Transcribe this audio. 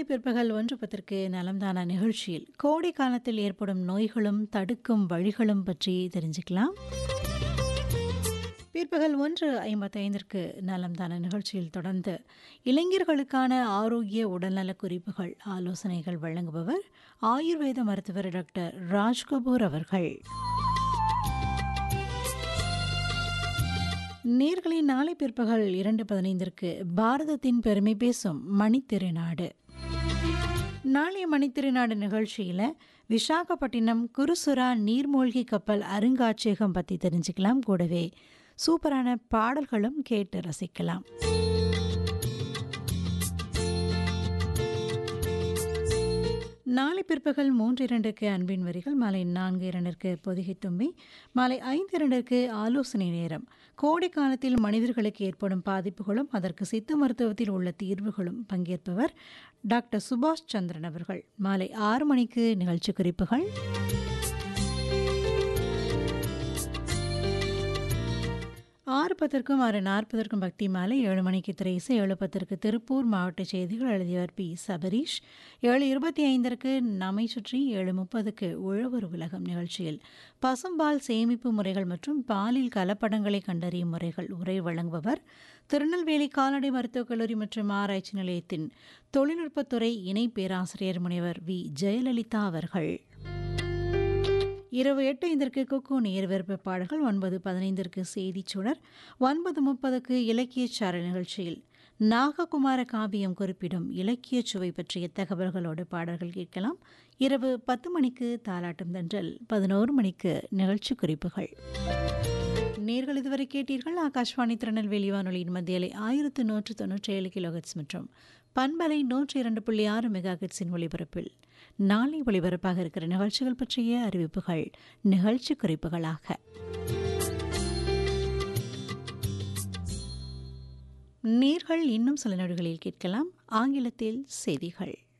நாளை பிற்பகல் ஒன்று பத்திற்கு நலம்தான நிகழ்ச்சியில் கோடை காலத்தில் ஏற்படும் நோய்களும் தடுக்கும் வழிகளும் பற்றி தெரிஞ்சுக்கலாம் பிற்பகல் ஒன்று ஐம்பத்தைந்திற்கு நலம்தான நிகழ்ச்சியில் தொடர்ந்து இளைஞர்களுக்கான ஆரோக்கிய உடல்நல குறிப்புகள் ஆலோசனைகள் வழங்குபவர் ஆயுர்வேத மருத்துவர் டாக்டர் ராஜ்கபூர் அவர்கள் நேர்களின் நாளை பிற்பகல் இரண்டு பதினைந்திற்கு பாரதத்தின் பெருமை பேசும் மணித்திருநாடு நாளைய மணித்திருநாடு நிகழ்ச்சியில் விசாகப்பட்டினம் குருசுரா நீர்மூழ்கி கப்பல் அருங்காட்சியகம் பற்றி தெரிஞ்சுக்கலாம் கூடவே சூப்பரான பாடல்களும் கேட்டு ரசிக்கலாம் நாளை பிற்பகல் மூன்று இரண்டுக்கு அன்பின் வரிகள் மாலை நான்கு இரண்டிற்கு பொதிகை தும்பி மாலை ஐந்து இரண்டிற்கு ஆலோசனை நேரம் கோடை காலத்தில் மனிதர்களுக்கு ஏற்படும் பாதிப்புகளும் அதற்கு சித்த மருத்துவத்தில் உள்ள தீர்வுகளும் பங்கேற்பவர் டாக்டர் சுபாஷ் சந்திரன் அவர்கள் மாலை ஆறு மணிக்கு நிகழ்ச்சி குறிப்புகள் ஆறு பத்திற்கும் ஆறு நாற்பதற்கும் பக்தி மாலை ஏழு மணிக்கு திரை இசை ஏழு பத்திற்கு திருப்பூர் மாவட்ட செய்திகள் எழுதியவர் பி சபரீஷ் ஏழு இருபத்தி ஐந்திற்கு நம்மை சுற்றி ஏழு முப்பதுக்கு உழவர் உலகம் நிகழ்ச்சியில் பசும்பால் சேமிப்பு முறைகள் மற்றும் பாலில் கலப்படங்களை கண்டறியும் முறைகள் உரை வழங்குபவர் திருநெல்வேலி கால்நடை மருத்துவக் கல்லூரி மற்றும் ஆராய்ச்சி நிலையத்தின் தொழில்நுட்பத்துறை இணை பேராசிரியர் முனைவர் வி ஜெயலலிதா அவர்கள் இரவு எட்டு ஐந்திற்கு குக்கு நேர்வெறுப்பு பாடல்கள் ஒன்பது பதினைந்திற்கு செய்திச் சுடர் ஒன்பது முப்பதுக்கு இலக்கியச் சார நிகழ்ச்சியில் நாககுமார காவியம் குறிப்பிடும் இலக்கிய சுவை பற்றிய தகவல்களோடு பாடல்கள் கேட்கலாம் இரவு பத்து மணிக்கு தாலாட்டும் தென்றல் பதினோரு மணிக்கு நிகழ்ச்சி குறிப்புகள் நேர்கள் இதுவரை கேட்டீர்கள் ஆகாஷ்வாணி திருநெல்வேலி வானொலியின் மத்தியலை ஆயிரத்து நூற்று தொன்னூற்றி ஏழு கிலோஹெட்ஸ் மற்றும் பண்பலை நூற்றி இரண்டு புள்ளி ஆறு மெகா ஹெட்ஸின் ஒளிபரப்பில் நாளை ஒளிபரப்பாக இருக்கிற நிகழ்ச்சிகள் பற்றிய அறிவிப்புகள் நிகழ்ச்சி குறிப்புகளாக நேர்கள் இன்னும் சில நொடிகளில் கேட்கலாம் ஆங்கிலத்தில் செய்திகள்